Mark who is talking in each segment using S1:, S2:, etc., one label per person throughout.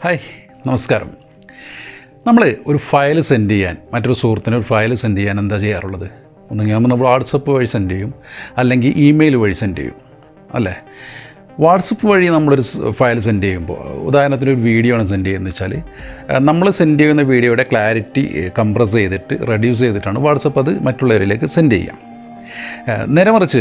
S1: hi നമസ്കാരം നമ്മൾ ഒരു ഫയൽ സെൻഡ് ചെയ്യാൻ മറ്റൊരു സുഹൃത്തിന് ഒരു ഫയൽ സെൻഡ് ചെയ്യാൻ എന്താ ചെയ്യാറുള്ളത് ഒന്നുകിൽ നമ്മൾ വാട്സപ്പ് വഴി സെൻഡ് ചെയ്യും അല്ലെങ്കിൽ ഇമെയിൽ വഴി സെൻഡ് ചെയ്യും അല്ലേ വാട്സപ്പ് വഴി നമ്മളൊരു ഫയൽ സെൻഡ് ചെയ്യുമ്പോൾ ഉദാഹരണത്തിന് ഒരു വീഡിയോ ആണ് സെൻഡ് ചെയ്യുന്നത് വെച്ചാൽ നമ്മൾ സെൻഡ് ചെയ്യുന്ന വീഡിയോയുടെ ക്ലാരിറ്റി കംപ്രസ് ചെയ്തിട്ട് റെഡ്യൂസ് ചെയ്തിട്ടാണ് വാട്സപ്പ് അത് മറ്റുള്ളവരിലേക്ക് സെൻഡ് ചെയ്യാം ഏഹ് നേരെ മറിച്ച്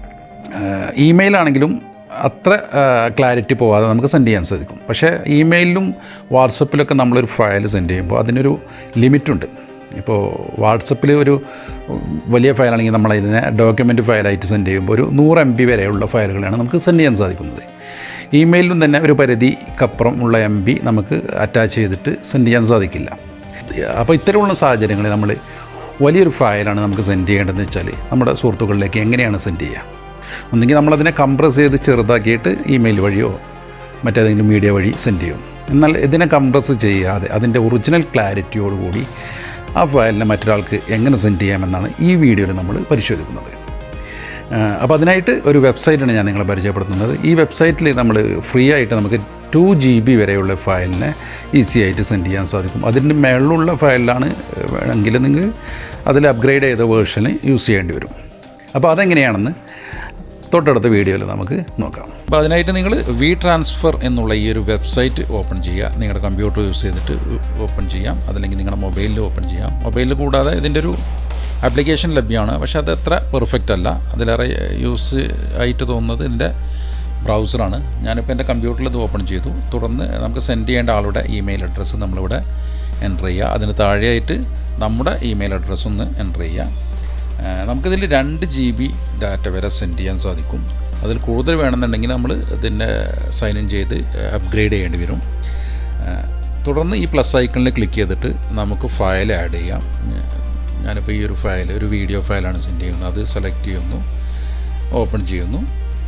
S1: ഇമെയിൽ ആണെങ്കിലും അത്ര ക്ലാരിറ്റി പോവാതെ നമുക്ക് സെൻഡ് ചെയ്യാൻ സാധിക്കും പക്ഷേ ഇമെയിലും വാട്സപ്പിലൊക്കെ നമ്മളൊരു ഫയൽ സെൻഡ് ചെയ്യുമ്പോൾ അതിനൊരു ലിമിറ്റുണ്ട് ഇപ്പോൾ വാട്സപ്പിൽ ഒരു വലിയ ഫയലാണെങ്കിൽ നമ്മൾ ഇതിനെ ഡോക്യുമെൻറ്റ് ഫയലായിട്ട് സെൻഡ് ചെയ്യുമ്പോൾ ഒരു നൂറ് എം ബി വരെയുള്ള ഫയലുകളാണ് നമുക്ക് സെൻഡ് ചെയ്യാൻ സാധിക്കുന്നത് ഇമെയിലും തന്നെ ഒരു പരിധിക്കപ്പുറം ഉള്ള എം ബി നമുക്ക് അറ്റാച്ച് ചെയ്തിട്ട് സെൻഡ് ചെയ്യാൻ സാധിക്കില്ല അപ്പോൾ ഇത്തരമുള്ള സാഹചര്യങ്ങളിൽ നമ്മൾ വലിയൊരു ഫയലാണ് നമുക്ക് സെൻഡ് ചെയ്യേണ്ടതെന്ന് വെച്ചാൽ നമ്മുടെ സുഹൃത്തുക്കളിലേക്ക് എങ്ങനെയാണ് സെൻഡ് ചെയ്യുക ഒന്നെങ്കിൽ നമ്മളതിനെ കംപ്രസ് ചെയ്ത് ചെറുതാക്കിയിട്ട് ഇമെയിൽ വഴിയോ മറ്റേതെങ്കിലും മീഡിയ വഴി സെൻഡ് ചെയ്യും എന്നാൽ ഇതിനെ കംപ്രസ് ചെയ്യാതെ അതിൻ്റെ ഒറിജിനൽ ക്ലാരിറ്റിയോടുകൂടി ആ ഫയലിനെ മറ്റൊരാൾക്ക് എങ്ങനെ സെൻഡ് ചെയ്യാമെന്നാണ് ഈ വീഡിയോയിൽ നമ്മൾ പരിശോധിക്കുന്നത് അപ്പോൾ അതിനായിട്ട് ഒരു വെബ്സൈറ്റാണ് ഞാൻ നിങ്ങളെ പരിചയപ്പെടുത്തുന്നത് ഈ വെബ്സൈറ്റിൽ നമ്മൾ ഫ്രീ ആയിട്ട് നമുക്ക് ടു ജി ബി വരെയുള്ള ഫയലിനെ ഈസി ആയിട്ട് സെൻഡ് ചെയ്യാൻ സാധിക്കും അതിൻ്റെ മേളിലുള്ള ഫയലിലാണ് വേണമെങ്കിൽ നിങ്ങൾ അതിൽ അപ്ഗ്രേഡ് ചെയ്ത വേർഷന് യൂസ് ചെയ്യേണ്ടി വരും അപ്പോൾ അതെങ്ങനെയാണെന്ന് തൊട്ടടുത്ത വീഡിയോയിൽ നമുക്ക് നോക്കാം അപ്പോൾ അതിനായിട്ട് നിങ്ങൾ വി ട്രാൻസ്ഫർ എന്നുള്ള ഈ ഒരു വെബ്സൈറ്റ് ഓപ്പൺ ചെയ്യുക നിങ്ങളുടെ കമ്പ്യൂട്ടർ യൂസ് ചെയ്തിട്ട് ഓപ്പൺ ചെയ്യാം അതല്ലെങ്കിൽ നിങ്ങളുടെ മൊബൈലിൽ ഓപ്പൺ ചെയ്യാം മൊബൈലിൽ കൂടാതെ ഇതിൻ്റെ ഒരു ആപ്ലിക്കേഷൻ ലഭ്യമാണ് പക്ഷേ അത് അത്ര പെർഫെക്റ്റ് അല്ല അതിലേറെ യൂസ് ആയിട്ട് തോന്നുന്നത് ഇതിൻ്റെ ബ്രൗസറാണ് ഞാനിപ്പോൾ എൻ്റെ കമ്പ്യൂട്ടറിൽ ഇത് ഓപ്പൺ ചെയ്തു തുടർന്ന് നമുക്ക് സെൻഡ് ചെയ്യേണ്ട ആളുടെ ഇമെയിൽ അഡ്രസ്സ് നമ്മളിവിടെ എൻ്റർ ചെയ്യുക അതിന് താഴെയായിട്ട് നമ്മുടെ ഇമെയിൽ അഡ്രസ്സ് ഒന്ന് എൻ്റർ ചെയ്യുക നമുക്കിതിൽ രണ്ട് ജി ബി ഡാറ്റ വരെ സെൻഡ് ചെയ്യാൻ സാധിക്കും അതിൽ കൂടുതൽ വേണമെന്നുണ്ടെങ്കിൽ നമ്മൾ ഇതിൻ്റെ സൈൻ ഇൻ ചെയ്ത് അപ്ഗ്രേഡ് ചെയ്യേണ്ടി വരും തുടർന്ന് ഈ പ്ലസ് ഐക്കണിൽ ക്ലിക്ക് ചെയ്തിട്ട് നമുക്ക് ഫയൽ ആഡ് ചെയ്യാം ഞാനിപ്പോൾ ഈ ഒരു ഫയൽ ഒരു വീഡിയോ ഫയലാണ് സെൻഡ് ചെയ്യുന്നത് അത് സെലക്ട് ചെയ്യുന്നു ഓപ്പൺ ചെയ്യുന്നു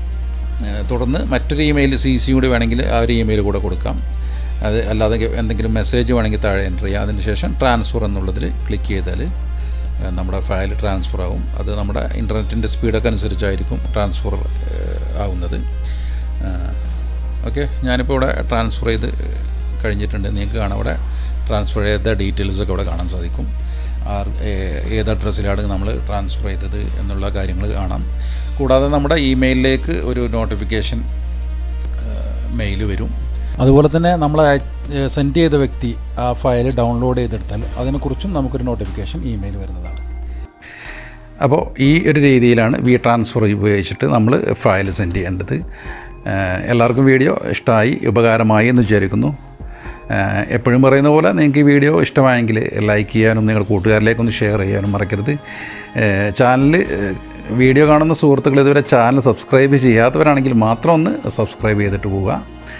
S1: തുടർന്ന് മറ്റൊരു ഇമെയിൽ സി സി കൂടി വേണമെങ്കിൽ ആ ഒരു ഇമെയിൽ കൂടെ കൊടുക്കാം അത് അല്ലാതെ എന്തെങ്കിലും മെസ്സേജ് വേണമെങ്കിൽ താഴെ എൻ്റർ ചെയ്യാം അതിന് ശേഷം ട്രാൻസ്ഫർ എന്നുള്ളതിൽ ക്ലിക്ക് ചെയ്താൽ നമ്മുടെ ഫയൽ ട്രാൻസ്ഫർ ആവും അത് നമ്മുടെ ഇൻ്റർനെറ്റിൻ്റെ സ്പീഡൊക്കെ അനുസരിച്ചായിരിക്കും ട്രാൻസ്ഫർ ആവുന്നത് ഓക്കെ ഞാനിപ്പോൾ ഇവിടെ ട്രാൻസ്ഫർ ചെയ്ത് കഴിഞ്ഞിട്ടുണ്ട് നിങ്ങൾക്ക് കാണാം അവിടെ ട്രാൻസ്ഫർ ചെയ്ത ഡീറ്റെയിൽസൊക്കെ ഇവിടെ കാണാൻ സാധിക്കും ആർ ഏത് അഡ്രസ്സിലാണ് നമ്മൾ ട്രാൻസ്ഫർ ചെയ്തത് എന്നുള്ള കാര്യങ്ങൾ കാണാം കൂടാതെ നമ്മുടെ ഇമെയിലിലേക്ക് ഒരു നോട്ടിഫിക്കേഷൻ മെയിൽ വരും അതുപോലെ തന്നെ നമ്മൾ സെൻഡ് ചെയ്ത വ്യക്തി ആ ഫയൽ ഡൗൺലോഡ് ചെയ്തെടുത്താൽ അതിനെക്കുറിച്ചും നമുക്കൊരു നോട്ടിഫിക്കേഷൻ ഇമെയിൽ വരുന്നതാണ് അപ്പോൾ ഈ ഒരു രീതിയിലാണ് വി ട്രാൻസ്ഫർ ഉപയോഗിച്ചിട്ട് നമ്മൾ ഫയൽ സെൻഡ് ചെയ്യേണ്ടത് എല്ലാവർക്കും വീഡിയോ ഇഷ്ടമായി ഉപകാരമായി എന്ന് വിചാരിക്കുന്നു എപ്പോഴും പറയുന്ന പോലെ നിങ്ങൾക്ക് ഈ വീഡിയോ ഇഷ്ടമായെങ്കിൽ ലൈക്ക് ചെയ്യാനും നിങ്ങളുടെ കൂട്ടുകാരിലേക്കൊന്ന് ഷെയർ ചെയ്യാനും മറക്കരുത് ചാനൽ വീഡിയോ കാണുന്ന സുഹൃത്തുക്കൾ ഇതുവരെ ചാനൽ സബ്സ്ക്രൈബ് ചെയ്യാത്തവരാണെങ്കിൽ മാത്രം ഒന്ന് സബ്സ്ക്രൈബ് ചെയ്തിട്ട് പോവുക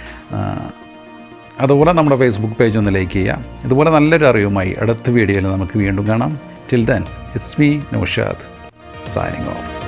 S1: അതുപോലെ നമ്മുടെ ഫേസ്ബുക്ക് പേജ് ഒന്ന് ലൈക്ക് ചെയ്യുക ഇതുപോലെ നല്ലൊരു അറിവുമായി അടുത്ത വീഡിയോയിൽ നമുക്ക് വീണ്ടും കാണാം till then it's me Naushad signing of